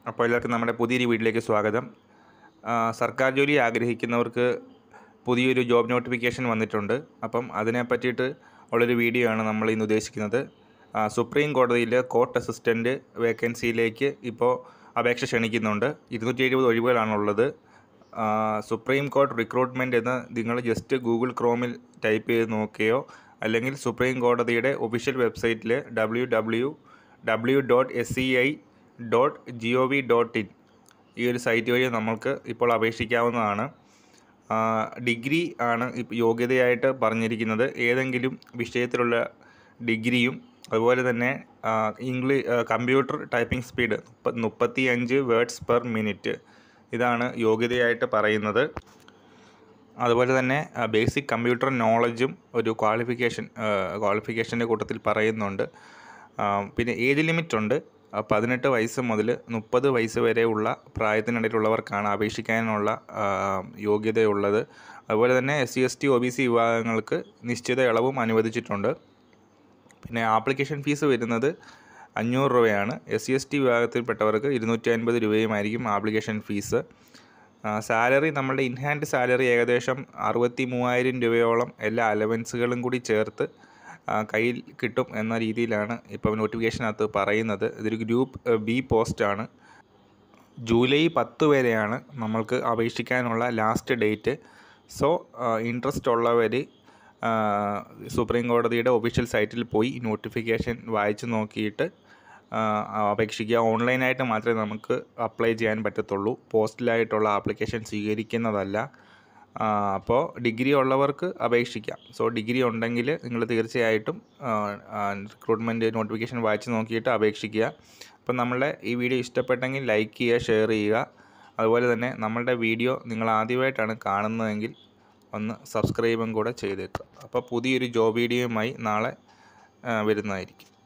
അപ്പോൾ എല്ലാവർക്കും നമ്മുടെ പുതിയൊരു വീട്ടിലേക്ക് സ്വാഗതം ആ, സർക്കാർ ജോലി ആഗ്രഹിക്കുന്നവർക്ക് പുതിയൊരു ജോബ് നോട്ടിഫിക്കേഷൻ വന്നിട്ടുണ്ട് അപ്പം അതിനെ പറ്റിയിട്ട് ഉള്ളൊരു വീഡിയോ ആണ് നമ്മൾ ഇന്ന് ഉദ്ദേശിക്കുന്നത് ആ, സുപ്രീം കോടതിയിൽ കോർട്ട് അസിസ്റ്റൻറ്റ് വേക്കൻസിയിലേക്ക് ഇപ്പോൾ അപേക്ഷ ക്ഷണിക്കുന്നുണ്ട് ഇരുന്നൂറ്റി എഴുപത് ഒഴിവുകളാണുള്ളത് ആ, സുപ്രീം കോർട്ട് റിക്രൂട്ട്മെൻറ്റ് എന്ന് നിങ്ങൾ ജസ്റ്റ് ഗൂഗിൾ ക്രോമിൽ ടൈപ്പ് ചെയ്ത് നോക്കുകയോ അല്ലെങ്കിൽ സുപ്രീം കോടതിയുടെ ഒഫീഷ്യൽ വെബ്സൈറ്റിൽ W W W dot S C I dot G O V dot in ഈ ഒരു സൈറ്റ് വഴി നമ്മൾക്ക് ഇപ്പോൾ അപേക്ഷിക്കാവുന്നതാണ് ആ, ഡിഗ്രി ആണ് ഇപ്പം യോഗ്യതയായിട്ട് പറഞ്ഞിരിക്കുന്നത് ഏതെങ്കിലും വിഷയത്തിലുള്ള ഡിഗ്രിയും അതുപോലെ തന്നെ ഇംഗ്ലീ കമ്പ്യൂട്ടർ ടൈപ്പിംഗ് സ്പീഡ് മുപ്പത്തി അഞ്ച് വേർഡ്സ് പെർ മിനിറ്റ് ഇതാണ് യോഗ്യതയായിട്ട് പറയുന്നത് അതുപോലെ തന്നെ ബേസിക് കമ്പ്യൂട്ടർ നോളജും ഒരു ക്വാളിഫിക്കേഷൻ ക്വാളിഫിക്കേഷൻ്റെ കൂട്ടത്തിൽ പറയുന്നുണ്ട് ആ, പിന്നെ ഏജ് ലിമിറ്റ് ഉണ്ട് ആ, പതിനെട്ട് വയസ്സ് മുതൽ മുപ്പത് വയസ്സ് വരെയുള്ള പ്രായത്തിനിടയിലുള്ളവർക്കാണ് അപേക്ഷിക്കാനുള്ള ആ, യോഗ്യതയുള്ളത് അതുപോലെ തന്നെ S C S T O B C വിഭാഗങ്ങൾക്ക് നിശ്ചിത ഇളവും അനുവദിച്ചിട്ടുണ്ട് പിന്നെ ആപ്ലിക്കേഷൻ ഫീസ് വരുന്നത് അഞ്ഞൂറ് രൂപയാണ് എസ് സി എസ് ടി വിഭാഗത്തിൽപ്പെട്ടവർക്ക് ഇരുന്നൂറ്റി അൻപത് രൂപയുമായിരിക്കും ആപ്ലിക്കേഷൻ ഫീസ് സാലറി നമ്മളുടെ ഇൻ ഹാൻഡ് സാലറി ഏകദേശം അറുപത്തി മൂവായിരം രൂപയോളം എല്ലാ അലവൻസുകളും കൂടി ചേർത്ത് ആ, കയ്യിൽ കിട്ടും എന്ന രീതിയിലാണ് ഇപ്പോൾ നോട്ടിഫിക്കേഷനകത്ത് പറയുന്നത് ഇതൊരു ഗ്രൂപ്പ് ബി പോസ്റ്റാണ് ജൂലൈ പത്ത് വരെയാണ് നമ്മൾക്ക് അപേക്ഷിക്കാനുള്ള ലാസ്റ്റ് ഡേറ്റ് സോ ഇൻട്രസ്റ്റ് ഉള്ളവർ സുപ്രീം കോടതിയുടെ ഒഫീഷ്യൽ സൈറ്റിൽ പോയി നോട്ടിഫിക്കേഷൻ വായിച്ച് നോക്കിയിട്ട് ആ, അപേക്ഷിക്കുക ഓൺലൈനായിട്ട് മാത്രമേ നമുക്ക് അപ്ലൈ ചെയ്യാൻ പറ്റത്തുള്ളൂ പോസ്റ്റലായിട്ടുള്ള ആപ്ലിക്കേഷൻ സ്വീകരിക്കുന്നതല്ല ആ, അപ്പോൾ ഡിഗ്രി ഉള്ളവർക്ക് അപേക്ഷിക്കാം സോ ഡിഗ്രി ഉണ്ടെങ്കിൽ നിങ്ങൾ തീർച്ചയായിട്ടും റിക്രൂട്ട്മെൻറ്റ് നോട്ടിഫിക്കേഷൻ വായിച്ച് നോക്കിയിട്ട് അപേക്ഷിക്കുക അപ്പം നമ്മളുടെ ഈ വീഡിയോ ഇഷ്ടപ്പെട്ടെങ്കിൽ ലൈക്ക് ചെയ്യുക ഷെയർ ചെയ്യുക അതുപോലെ തന്നെ നമ്മളുടെ വീഡിയോ നിങ്ങൾ ആദ്യമായിട്ടാണ് കാണുന്നതെങ്കിൽ ഒന്ന് സബ്സ്ക്രൈബും കൂടെ ചെയ്തേക്കുക അപ്പോൾ പുതിയൊരു ജോബ് വീഡിയോയുമായി നാളെ ആ, വരുന്നതായിരിക്കും